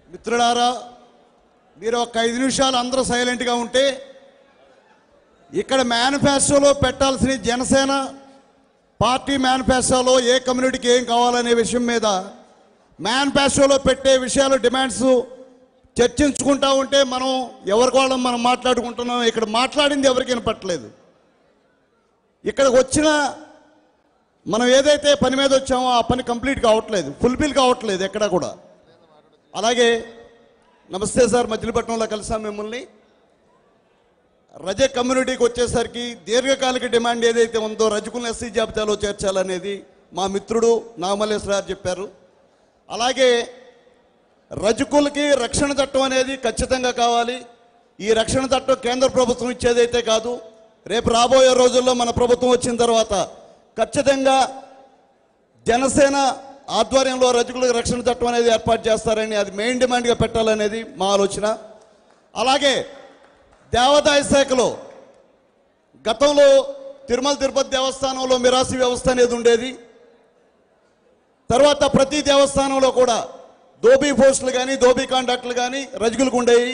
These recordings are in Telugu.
మిత్రులారా మీరు ఒక ఐదు నిమిషాలు అందరూ సైలెంట్గా ఉంటే ఇక్కడ మేనిఫెస్టోలో పెట్టాల్సిన జనసేన పార్టీ మేనిఫెస్టోలో ఏ కమ్యూనిటీకి ఏం కావాలనే విషయం మీద మేనిఫెస్టోలో పెట్టే విషయాలు డిమాండ్స్ చర్చించుకుంటా ఉంటే మనం ఎవరికి వాళ్ళం మనం మాట్లాడుకుంటున్నాం ఇక్కడ మాట్లాడింది ఎవరికి వినపట్లేదు ఇక్కడికి వచ్చిన మనం ఏదైతే పని మీద వచ్చామో ఆ పని కంప్లీట్ కావట్లేదు ఫుల్ఫిల్ కావట్లేదు ఎక్కడ కూడా అలాగే నమస్తే సార్ మచిలీపట్నంలో కలిసాం మిమ్మల్ని రజ కమ్యూనిటీకి వచ్చేసరికి దీర్ఘకాలిక డిమాండ్ ఏదైతే ఉందో రజకులను ఎస్సీ జాబితాలో చేర్చాలనేది మా మిత్రుడు నాగమల్లేశ్వర గారు చెప్పారు అలాగే రజకులకి రక్షణ చట్టం అనేది ఖచ్చితంగా కావాలి ఈ రక్షణ చట్టం కేంద్ర ప్రభుత్వం ఇచ్చేదైతే కాదు రేపు రాబోయే రోజుల్లో మన ప్రభుత్వం వచ్చిన తర్వాత ఖచ్చితంగా జనసేన ఆధ్వర్యంలో రజకులకు రక్షణ చట్టం అనేది ఏర్పాటు చేస్తారని అది మెయిన్ డిమాండ్గా పెట్టాలనేది మా ఆలోచన అలాగే దేవాదాయ శాఖలో గతంలో తిరుమల తిరుపతి దేవస్థానంలో మిరాసి వ్యవస్థ అనేది ఉండేది తర్వాత ప్రతి దేవస్థానంలో కూడా దోబీ పోస్టులు కానీ దోబీ కాంట్రాక్టులు కానీ రజకులకు ఉండేవి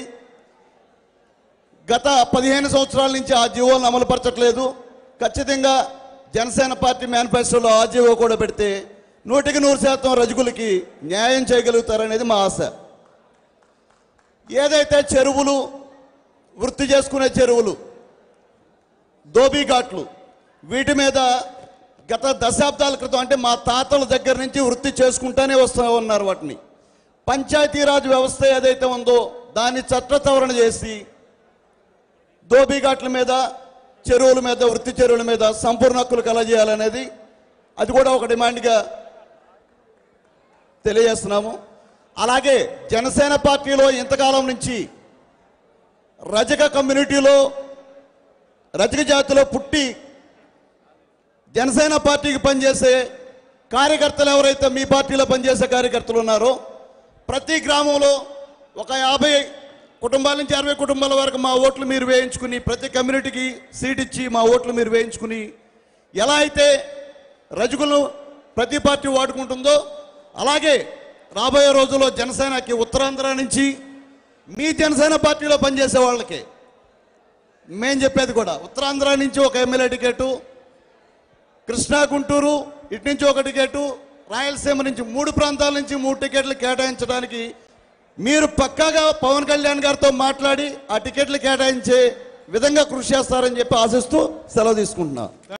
గత పదిహేను సంవత్సరాల నుంచి ఆ జీవోలను అమలుపరచట్లేదు ఖచ్చితంగా జనసేన పార్టీ మేనిఫెస్టోలో ఆ జీవో కూడా పెడితే నూటికి నూరు శాతం రజకులకి న్యాయం చేయగలుగుతారనేది మా ఆశ ఏదైతే చెరువులు వృత్తి చేసుకునే చెరువులు దోబీ ఘాట్లు వీటి మీద గత దశాబ్దాల క్రితం అంటే మా తాతల దగ్గర నుంచి వృత్తి చేసుకుంటానే వస్తూ ఉన్నారు వాటిని పంచాయతీరాజ్ వ్యవస్థ ఏదైతే ఉందో దాన్ని చట్టసవరణ చేసి దోబీ ఘాట్ల మీద చెరువుల మీద వృత్తి చెరువుల మీద సంపూర్ణ హక్కులు కలజేయాలనేది అది కూడా ఒక డిమాండ్గా తెలియజేస్తున్నాము అలాగే జనసేన పార్టీలో ఇంతకాలం నుంచి రజక కమ్యూనిటీలో రజక జాతిలో పుట్టి జనసేన పార్టీకి పనిచేసే కార్యకర్తలు ఎవరైతే మీ పార్టీలో పనిచేసే కార్యకర్తలు ఉన్నారో ప్రతి గ్రామంలో ఒక యాభై కుటుంబాల నుంచి అరవై కుటుంబాల వరకు మా ఓట్లు మీరు వేయించుకుని ప్రతి కమ్యూనిటీకి సీట్ ఇచ్చి మా ఓట్లు మీరు వేయించుకుని ఎలా అయితే రజకులను ప్రతి పార్టీ వాడుకుంటుందో అలాగే రాబోయే రోజుల్లో జనసేనకి ఉత్తరాంధ్ర నుంచి మీ జనసేన పార్టీలో పనిచేసే వాళ్ళకి మేం చెప్పేది కూడా ఉత్తరాంధ్ర నుంచి ఒక ఎమ్మెల్యే టికెట్ కృష్ణా గుంటూరు ఇటు నుంచి ఒక టికెట్ రాయలసీమ నుంచి మూడు ప్రాంతాల నుంచి మూడు టికెట్లు కేటాయించడానికి మీరు పక్కాగా పవన్ కళ్యాణ్ గారితో మాట్లాడి ఆ టికెట్లు కేటాయించే విధంగా కృషి చేస్తారని చెప్పి ఆశిస్తూ సెలవు తీసుకుంటున్నా